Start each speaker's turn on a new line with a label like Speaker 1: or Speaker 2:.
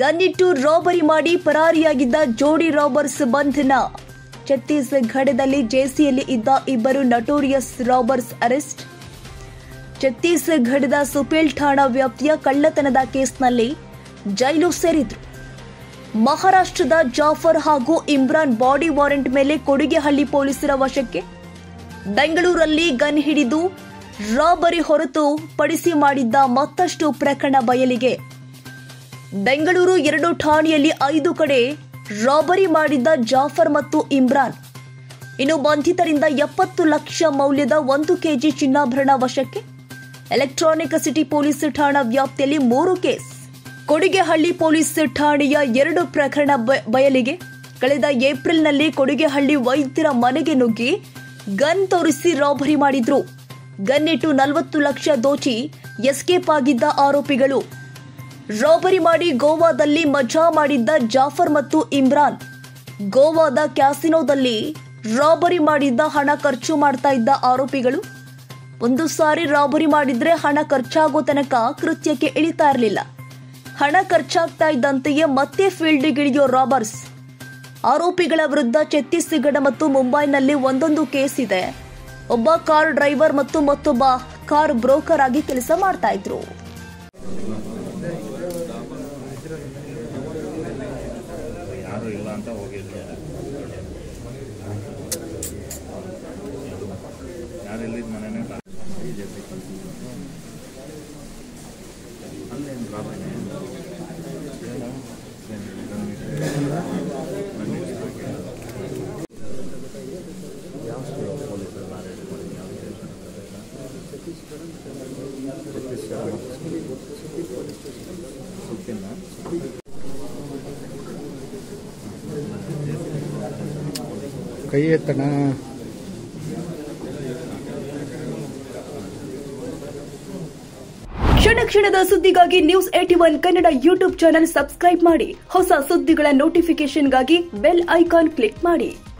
Speaker 1: ಗನ್ನಿಟ್ಟು robbery ಮಾಡಿ ಪರಾರಿಯಾಗಿದ್ದ ಜೋಡಿ robbers ಬಂಧನ ಛತ್ತೀಸ್ಗಢದಲ್ಲಿ ಜೇಸಿಯಲ್ಲಿ ಇದ್ದ ಇಬ್ಬರು ನಟೋರಿಯಸ್ ರಾಬರ್ಸ್ ಅರೆಸ್ಟ್ ಛತ್ತೀಸ್ಗಢದ ಸುಪೇಲ್ ಠಾಣಾ ವ್ಯಾಪ್ತಿಯ ಕಳ್ಳತನದ ಕೇಸ್ನಲ್ಲಿ ಜೈಲು ಸೇರಿದ್ರು ಮಹಾರಾಷ್ಟ್ರದ ಜಾಫರ್ ಹಾಗೂ ಇಮ್ರಾನ್ ಬಾಡಿ ವಾರೆಂಟ್ ಮೇಲೆ ಕೊಡಿಗೆಹಳ್ಳಿ ಪೊಲೀಸರ ವಶಕ್ಕೆ ಬೆಂಗಳೂರಲ್ಲಿ ಗನ್ ಹಿಡಿದು ರಾಬರಿ ಹೊರತು ಪಡಿಸಿ ಮಾಡಿದ್ದ ಮತ್ತಷ್ಟು ಪ್ರಕರಣ ಬಯಲಿಗೆ ಬೆಂಗಳೂರು ಎರಡು ಠಾಣೆಯಲ್ಲಿ ಐದು ಕಡೆ ರಾಬರಿ ಮಾಡಿದ್ದ ಜಾಫರ್ ಮತ್ತು ಇಮ್ರಾನ್ ಇನ್ನು ಬಂಧಿತರಿಂದ ಎಪ್ಪತ್ತು ಲಕ್ಷ ಮೌಲ್ಯದ ಒಂದು ಕೆಜಿ ಚಿನ್ನಾಭರಣ ವಶಕ್ಕೆ ಎಲೆಕ್ಟ್ರಾನಿಕ್ ಸಿಟಿ ಪೊಲೀಸ್ ಠಾಣಾ ವ್ಯಾಪ್ತಿಯಲ್ಲಿ ಮೂರು ಕೇಸ್ ಕೊಡಿಗೆಹಳ್ಳಿ ಪೊಲೀಸ್ ಠಾಣೆಯ ಎರಡು ಪ್ರಕರಣ ಬ- ಬಯಲಿಗೆ ಕಳೆದ ಏಪ್ರಿಲ್ನಲ್ಲಿ ಕೊಡಿಗೆಹಳ್ಳಿ ವೈದ್ಯರ ಮನೆಗೆ ನುಗ್ಗಿ ಗನ್ ತೋರಿಸಿ ರಾಬರಿ ಮಾಡಿದ್ರು ಗನ್ ಇಟ್ಟು ನಲವತ್ತು ಲಕ್ಷ ದೋಚಿ ಎಸ್ಕೇಪ್ ಆಗಿದ್ದ ಆರೋಪಿಗಳು ರಾಬರಿ ಮಾಡಿ ಗೋವಾದಲ್ಲಿ ಮಜಾ ಮಾಡಿದ್ದ ಜಾಫರ್ ಮತ್ತು ಇಮ್ರಾನ್ ಗೋವಾದ ಕ್ಯಾಸಿನೋದಲ್ಲಿ ರಾಬರಿ ಮಾಡಿದ್ದ ಹಣ ಖರ್ಚು ಮಾಡ್ತಾ ಇದ್ದ ಆರೋಪಿಗಳು ಒಂದು ಸಾರಿ ರಾಬರಿ ಮಾಡಿದ್ರೆ ಹಣ ಖರ್ಚಾಗೋ ತನಕ ಕೃತ್ಯಕ್ಕೆ ಇಳಿತಾ ಇರಲಿಲ್ಲ ಹಣ ಖರ್ಚಾಗ್ತಾ ಇದ್ದಂತೆಯೇ ಮತ್ತೆ ಫೀಲ್ಡ್ಗಿಳಿಯೋ ರಾಬರ್ಸ್ ಆರೋಪಿಗಳ ವಿರುದ್ಧ ಛತ್ತೀಸ್ಗಢ ಮತ್ತು ಮುಂಬೈನಲ್ಲಿ ಒಂದೊಂದು ಕೇಸ್ ಇದೆ ಒಬ್ಬ ಕಾರ್ ಡ್ರೈವರ್ ಮತ್ತು ಮತ್ತೊಬ್ಬ ಕಾರ್ ಬ್ರೋಕರ್ ಆಗಿ ಕೆಲಸ ಮಾಡ್ತಾ ಇದ್ರು
Speaker 2: ಯಾರು ಇಲ್ಲ ಅಂತ ಹೋಗಿದ್ರು ಯಾರು ಇಲ್ಲಿದ್ದ ಮನೆನೇ ಅಲ್ಲೇನು ಪ್ರಾಬ್ಲಮ್ ಯಾವ ಪೊಲೀಸರು ಮ್ಯಾರೇಜ್ ಮಾಡಿ ಯಾವ ಸುತ್ತಿನ
Speaker 3: ಕೈ ಎತ್ತಣ
Speaker 1: ಕ್ಷಣ ಕ್ಷಣದ ಸುದ್ದಿಗಾಗಿ news eighty one Kannada YouTube channel subscribe ಮಾಡಿ ಹೊಸ ಸುದ್ದಿಗಳ ನೋಟಿಫಿಕೇಶನ್ಗಾಗಿ ಬೆಲ್ ಐಕಾನ್ ಕ್ಲಿಕ್ ಮಾಡಿ